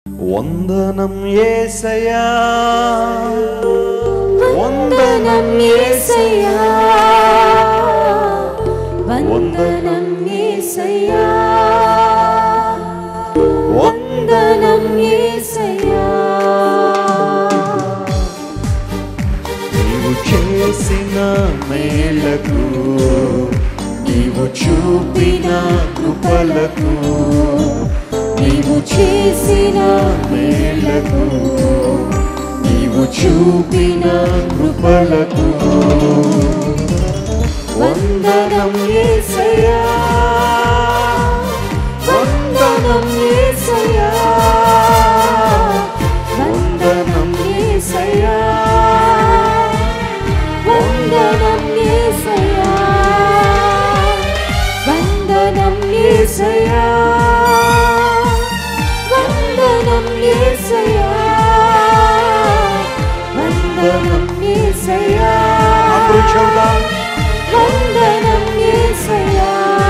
వందనం ఏసయా వందనం యేసయ్యా వందనం యేసయ్యా వందనం యేసయ్యా నీవు చేసిన మేలకు నీవు చూపిన కృపలకు నీవు చేసిన మేలకు నీవు చూపిన కృపలకు వందనం యేసయ్యా వందనం యేసయ్యా వందనం యేసయ్యా వందనం యేసయ్యా వందనం యేసయ్యా వందనం యేసయ్యా వందనం యేసయ్యా అందరూ చెబుదాం వందనం యేసయ్యా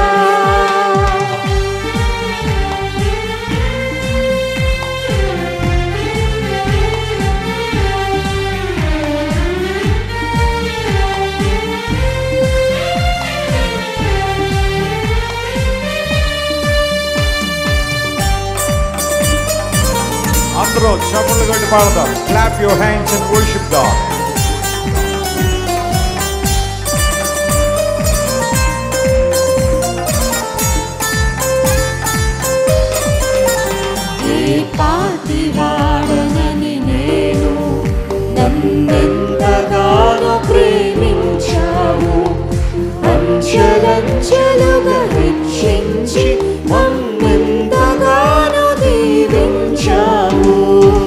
అందరూ చప్పట్లు కొట్టి పాడదాం clap your hands and worship God ఏ పాటి వాడనని నేను నన్నెంతగానో ప్రేమించావు అంచెలంచెలుగా హెచ్చించి మమ్మెంతగానో దీవించావు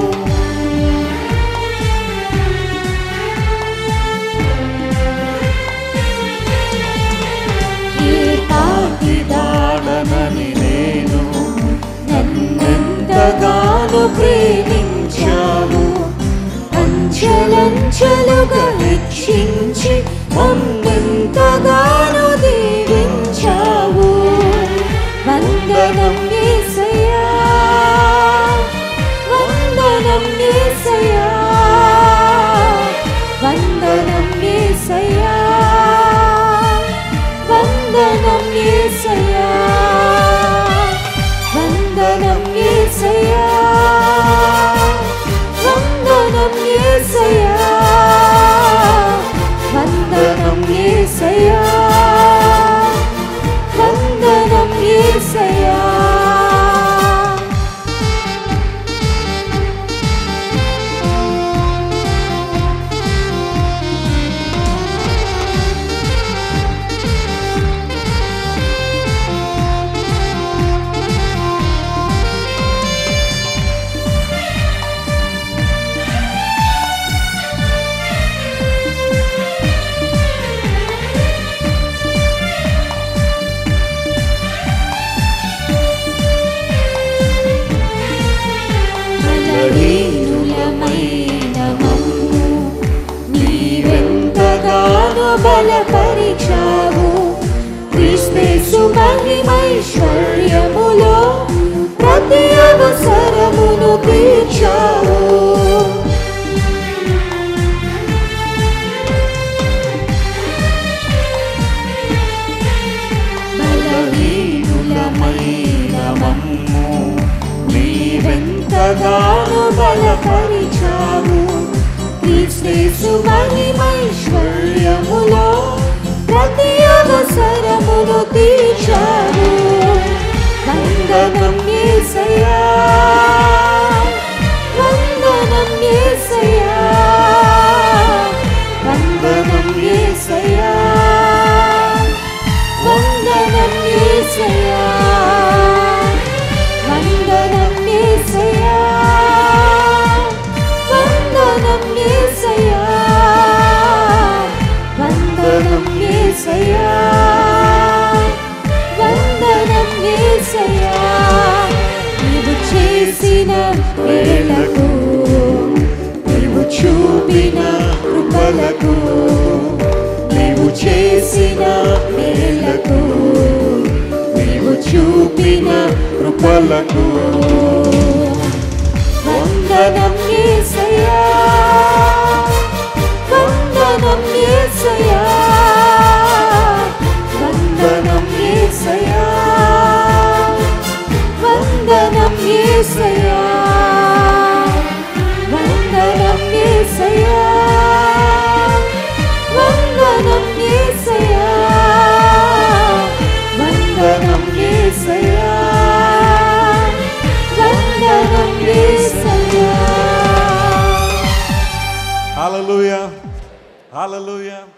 ఏ పాటి పాడనని నేను నన్నెంతగానో ప్రేమించావు అంచెలంచెలుగా హెచ్చించి మమ్మెంతగానో దీవించావు వందనం యేసయ్యా వందనం యేసయ్యా వందనం యేసయ్యా వందనం యేసయ్యా వందనం యేసయ్యా వందనం యేసయ్యా వందనం యేసయ్యా వందనం యేసయ్యా బలహీనులమైన మమ్ము నీవెంతగానో బలపరిచావు క్రీస్తేసు మహిమైశ్వర్యములో ప్రతి అవసరమును తీర్చావు బలహీనులమైన మమ్ము నీవెంతగానో బలపరిచావు క్రీస్తేసు మహిమైశ్వర్యములో ప్రతి అవసరమును తీర్చావు వందనం యేసయ్యా వందనం యేసయ్యా వందనం యేసయ్యా వందనం యేసయ్యా వందనం యేసయ్యా వందనం యేసయ్యా వందనం యేసయ్యా వందనం యేసయ్యా నీవు చేసిన వేళకు నీవు చూపిన కృపలకు నీవు చేసిన మేలకు నీవు చూపిన కృపలకు యేసయ్యా వందనం యేసయ్యా వందనం యేసయ్యా వందనం యేసయ్యా Hallelujah. Hallelujah.